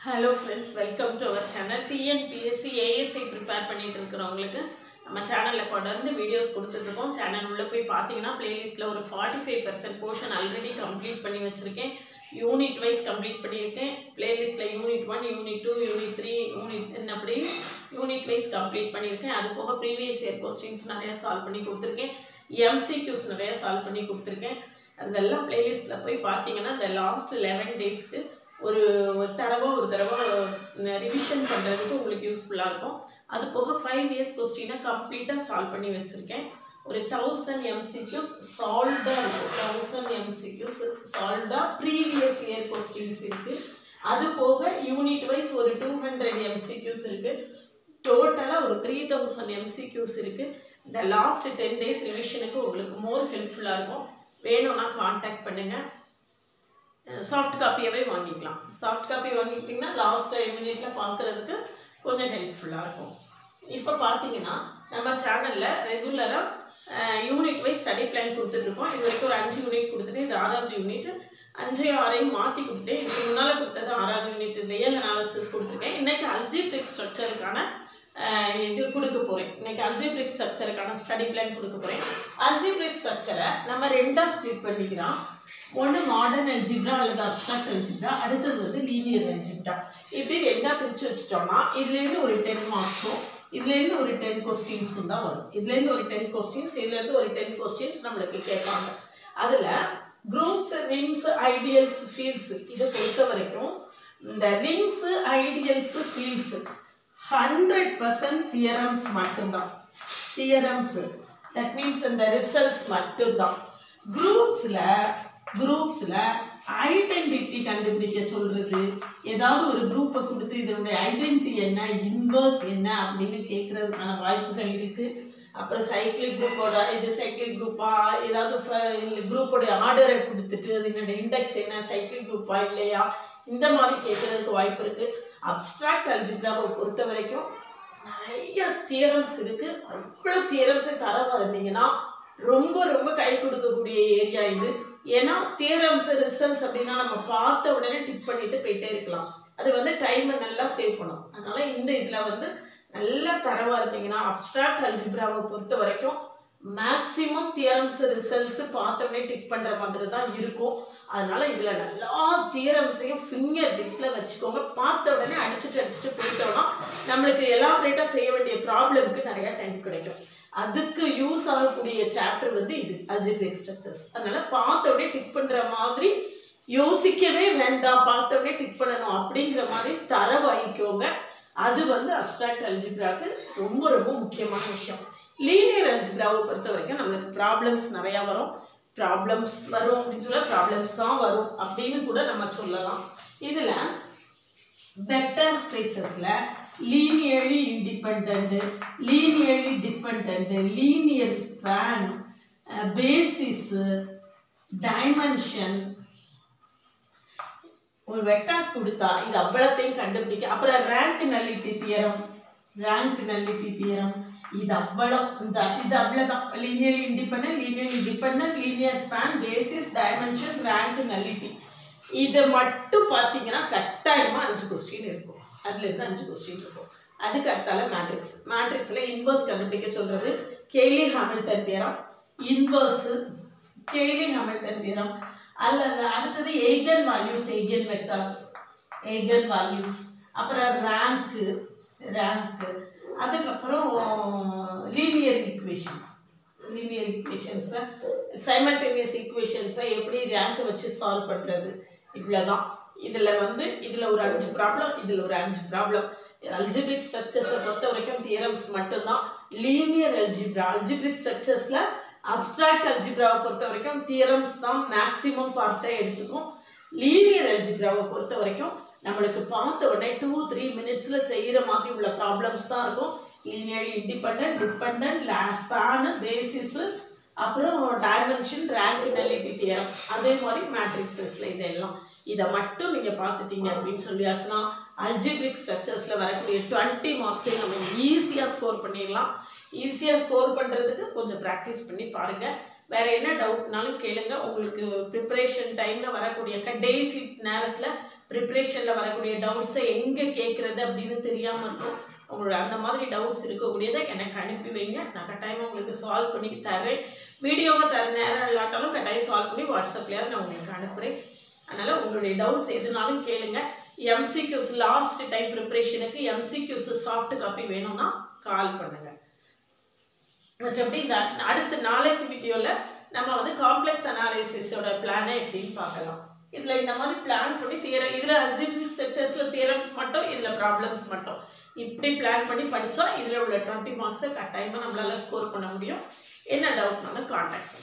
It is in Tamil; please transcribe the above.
hello friends welcome to our channel TNPSC ASI prepare பண்ணிட்டு இருக்கிறவங்களுக்கு நம்ம சேனலில் தொடர்ந்து வீடியோஸ் கொடுத்துட்ருக்கோம் சேனல் உள்ளே போய் பார்த்தீங்கன்னா பிளேலிஸ்ட்டில் ஒரு forty five percent portion already complete பண்ணி வச்சுருக்கேன் யூனிட் வைஸ் கம்ப்ளீட் பண்ணியிருக்கேன் பிளேலிஸ்ட்டில் unit one unit two unit three unit ten அப்படி யூனிட் வைஸ் கம்ப்ளீட் பண்ணியிருக்கேன் அது போக ப்ரீவியஸ் இயர் கொஸ்டின்ஸ் நிறையா சால்வ் பண்ணி கொடுத்துருக்கேன் எம்சிக்யூஸ் நிறையா சால்வ் பண்ணி கொடுத்துருக்கேன் அதெல்லாம் பிளேலிஸ்ட்டில் போய் பார்த்தீங்கன்னா இந்த லாஸ்ட் லெவன் டேஸ்க்கு ஒரு ஒரு தடவை ஒரு தடவை ரிவிஷன் பண்ணுறதுக்கு உங்களுக்கு யூஸ்ஃபுல்லாக இருக்கும் அது போக ஃபைவ் இயர்ஸ் கொஸ்டினை கம்ப்ளீட்டாக சால்வ் பண்ணி வச்சுருக்கேன் ஒரு தௌசண்ட் எம்சிக்யூஸ் சால்வ்டாக இருக்கும் தௌசண்ட் எம்சிக்யூஸ் சால்வ்டாக ப்ரீவியஸ் இயர் கொஸ்டின்ஸ் இருக்குது அது போக யூனிட் வைஸ் ஒரு டூ ஹண்ட்ரட் எம்சிக்யூஸ் இருக்குது டோட்டலாக ஒரு த்ரீ தௌசண்ட் எம்சிக்யூஸ் இருக்குது இந்த லாஸ்ட் டென் டேஸ் ரிவிஷனுக்கு உங்களுக்கு மோர் ஹெல்ப்ஃபுல்லாக இருக்கும் வேணும்னா காண்டாக்ட் பண்ணுங்கள் சாஃப்ட் காப்பியாகவே வாங்கிக்கலாம் சாஃப்ட் காப்பி வாங்கிக்கிட்டிங்கன்னா லாஸ்ட் மினிட்ல பார்க்குறதுக்கு கொஞ்சம் ஹெல்ப்ஃபுல்லாக இருக்கும் இப்போ பார்த்தீங்கன்னா நம்ம சேனலில் ரெகுலராக யூனிட் வைஸ் ஸ்டடி பிளான் கொடுத்துட்ருக்கோம் இது வரைக்கும் ஒரு அஞ்சு யூனிட் கொடுத்துட்டு இது ஆறாவது யூனிட் அஞ்சு ஆறையும் மாற்றி கொடுத்துட்டேன் இதுக்கு முன்னால் கொடுத்தது ஆறாவது யூனிட் ரியல் அனாலிசிஸ் கொடுத்துருக்கேன் இன்றைக்கி அல்ஜிப்ரிக் ஸ்ட்ரக்சருக்கான இது கொடுக்க போகிறேன் இன்னைக்கு அல்ஜிப்ரிக் ஸ்ட்ரக்சருக்கான ஸ்டடி பிளான் கொடுக்க போகிறேன் அல்ஜிப்ரிக் ஸ்ட்ரக்சரை நம்ம ரெண்டாக ஸ்ப்ளிட் பண்ணிக்கிறோம் ஒன்று மாடர்ன் அல்ஜிப்ரா அல்லது அப்ஸ்ட்ராக்ட் அல்ஜிப்ரா அடுத்தது வந்து லீனியர் அல்ஜிப்ரா இப்படி ரெண்டாக பிரித்து வச்சுட்டோம்னா இதுலேருந்து ஒரு டென் மார்க்ஸும் இதுலேருந்து ஒரு டென் கொஸ்டின்ஸும் தான் வரும் இதுலேருந்து ஒரு டென் கொஸ்டின்ஸ் இதுலேருந்து ஒரு டென் கொஸ்டின்ஸ் நம்மளுக்கு கேட்பாங்க அதில் குரூப்ஸ் ரிங்ஸ் ஐடியல்ஸ் ஃபீல்ட்ஸ் இதை பொறுத்த வரைக்கும் இந்த rings ideals fields hundred percent theorems மட்டும்தான் தியரம்ஸ் தட் மீன்ஸ் இந்த ரிசல்ட்ஸ் மட்டும்தான் குரூப்ஸில் குரூப்ஸில் ஐடென்டிட்டி கண்டுபிடிக்க சொல்கிறது ஏதாவது ஒரு குரூப்பை கொடுத்து இதனுடைய ஐடென்டிட்டி என்ன இன்வர்ஸ் என்ன அப்படின்னு கேட்குறதுக்கான வாய்ப்புகள் இருக்குது அப்புறம் சைக்கிளிக் குரூப்போட இது சைக்கிளிக் குரூப்பா ஏதாவது குரூப்போடைய ஆர்டரை கொடுத்துட்டு அதனுடைய இண்டெக்ஸ் என்ன சைக்கிள் குரூப்பா இல்லையா இந்த மாதிரி கேட்குறதுக்கு வாய்ப்பு இருக்குது அப்ட்ராக்ட் அல்ஜிப்ராவை பொறுத்த வரைக்கும் நிறைய தியரம்ஸ் இருக்குது அவ்வளோ தியரம்ஸை தர வந்தீங்கன்னா ரொம்ப ரொம்ப கை கொடுக்கக்கூடிய ஏரியா இது ஏன்னா தியரம்ஸ் ரிசல்ட்ஸ் அப்படின்னா நம்ம பார்த்த உடனே டிக் பண்ணிட்டு போயிட்டே இருக்கலாம் அது வந்து டைமை நல்லா சேவ் பண்ணும் அதனால இந்த இதில் வந்து நல்லா தரவாக இருந்தீங்கன்னா அப்ட்ராக்ட் அல்ஜிப்ராவை பொறுத்த வரைக்கும் மேக்ஸிமம் தியரம்ஸ் ரிசல்ட்ஸ் பார்த்தோடனே டிக் பண்ணுற மாதிரி தான் இருக்கும் அதனால இதில் நல்லா தியரம்ஸையும் ஃபிங்கர் டிப்ஸில் வச்சுக்கோங்க பார்த்த உடனே அடிச்சுட்டு அடிச்சுட்டு போயிட்டோம்னா நம்மளுக்கு எலாபரேட்டாக செய்ய வேண்டிய ப்ராப்ளமுக்கு நிறையா டைம் கிடைக்கும் அதுக்கு யூஸ் ஆகக்கூடிய சாப்டர் வந்து இது அல்ஜிபிரிக் ஸ்ட்ரக்சர்ஸ் அதனால பார்த்த உடனே டிக் பண்ணுற மாதிரி யோசிக்கவே வேண்டாம் பார்த்த உடனே டிக் பண்ணணும் அப்படிங்கிற மாதிரி தர வாங்கிக்கோங்க அது வந்து அப்ட்ராக்ட் அல்ஜிப்ராக்கு ரொம்ப ரொம்ப முக்கியமான விஷயம் லீனியர் அல்ஜிப்ராவை பொறுத்த வரைக்கும் நம்மளுக்கு ப்ராப்ளம்ஸ் நிறையா வரும் ப்ராப்ளம்ஸ் வரும் அப்படின்னு சொல்ல ப்ராப்ளம்ஸ் தான் வரும் அப்படின்னு கூட நம்ம சொல்லலாம் இதில் வெக்டர் ஸ்பேசஸில் linearly independent linearly dependent linear span basis dimension ஒரு வெக்டார்ஸ் கொடுத்தா இது அவ்வளோத்தையும் கண்டுபிடிக்க அப்புறம் rank nullity theorem rank nullity theorem இது அவ்வளோ இந்த இது அவ்வளோதான் linear independent linear dependent linear span basis dimension rank nullity இதை மட்டும் பார்த்தீங்கன்னா கட்டாயமாக அஞ்சு கொஸ்டின் இருக்கும் அதுலேருந்து அஞ்சு கொஸ்டின் இருக்கும் அதுக்கு அடுத்தால மேட்ரிக்ஸ் மேட்ரிக்ஸில் இன்வர்ஸ் கண்டுபிடிக்க சொல்கிறது Cayley Hamilton theorem inverse Cayley Hamilton theorem அல்லது அடுத்தது eigen values eigen vectors eigen values அப்புறம் ரேங்க்கு ரேங்க்கு அதுக்கப்புறம் லீனியர் ஈக்குவேஷன்ஸ் லீனியர் ஈக்குவேஷன்ஸை சைமல்டேனியஸ் ஈக்குவேஷன்ஸை எப்படி ரேங்க் வச்சு சால்வ் பண்ணுறது இவ்வளோதான் இதில் வந்து இதில் ஒரு அஞ்சு ப்ராப்ளம் இதில் ஒரு அஞ்சு ப்ராப்ளம் அல்ஜிபிரிக் ஸ்ட்ரக்சர்ஸை பொறுத்த வரைக்கும் தியரம்ஸ் மட்டும்தான் லீனியர் அல்ஜிப்ரா அல்ஜிபிரிக் ஸ்ட்ரக்சர்ஸில் அப்ட்ராக்ட் அல்ஜிப்ராவை பொறுத்த வரைக்கும் தியரம்ஸ் தான் மேக்ஸிமம் பார்த்தே எடுத்துக்கும் லீனியர் அல்ஜிப்ராவை பொறுத்த வரைக்கும் நம்மளுக்கு பார்த்த உடனே டூ த்ரீ மினிட்ஸில் செய்கிற மாதிரி உள்ள ப்ராப்ளம்ஸ் தான் இருக்கும் linear independent dependent span basis அப்புறம் டைமென்ஷன் ரேங்க் நெலிட்டி தியரம் அதே மாதிரி மேட்ரிக்ஸ் டெஸ்ட்டில் இதெல்லாம் இதை மட்டும் நீங்கள் பார்த்துட்டீங்க அப்படின்னு சொல்லியாச்சுன்னா அல்ஜிபிரிக் ஸ்ட்ரக்சர்ஸில் வரக்கூடிய டுவெண்ட்டி மார்க்ஸையும் நம்ம ஈஸியாக ஸ்கோர் பண்ணிடலாம் ஈஸியாக ஸ்கோர் பண்ணுறதுக்கு கொஞ்சம் ப்ராக்டிஸ் பண்ணி பாருங்கள் வேறு என்ன டவுட்னாலும் கேளுங்க உங்களுக்கு ப்ரிப்பரேஷன் டைமில் வரக்கூடிய கடைசி நேரத்தில் ப்ரிப்ரேஷனில் வரக்கூடிய டவுட்ஸை எங்கே கேட்குறது அப்படின்னு தெரியாமல் இருக்கும் உங்களோட அந்த மாதிரி டவுட்ஸ் இருக்கக்கூடியதை எனக்கு அனுப்பி வைங்க நான் கட்டாயமாக உங்களுக்கு சால்வ் பண்ணி தரேன் வீடியோவை தர நேரம் இல்லாட்டாலும் கட்டாயம் சால்வ் பண்ணி வாட்ஸ்அப்லேயாவது நான் உங்களுக்கு அனுப்புகிறேன் அதனால் உங்களுடைய டவுட்ஸ் எதுனாலும் கேளுங்க எம்சிக்யூஸ் லாஸ்ட் டைம் ப்ரிப்ரேஷனுக்கு எம்சிக்யூஸ் சாஃப்ட் காப்பி வேணும்னா கால் பண்ணுங்கள் மற்றபடி இந்த அடுத்த நாளைக்கு வீடியோவில் நம்ம வந்து காம்ப்ளெக்ஸ் அனாலிசிஸோட பிளானை எப்படின்னு பார்க்கலாம் இதில் இந்த மாதிரி பிளான் பண்ணி தியர இதில் அல்ஜிபிக் செக்டர்ஸில் தியரம்ஸ் மட்டும் இதில் ப்ராப்ளம்ஸ் மட்டும் இப்படி பிளான் பண்ணி படித்தா இதில் உள்ள டுவெண்ட்டி மார்க்ஸை கட்டாயமாக நம்மளால் ஸ்கோர் பண்ண முடியும் என்ன டவுட்னாலும் காண்டாக்ட்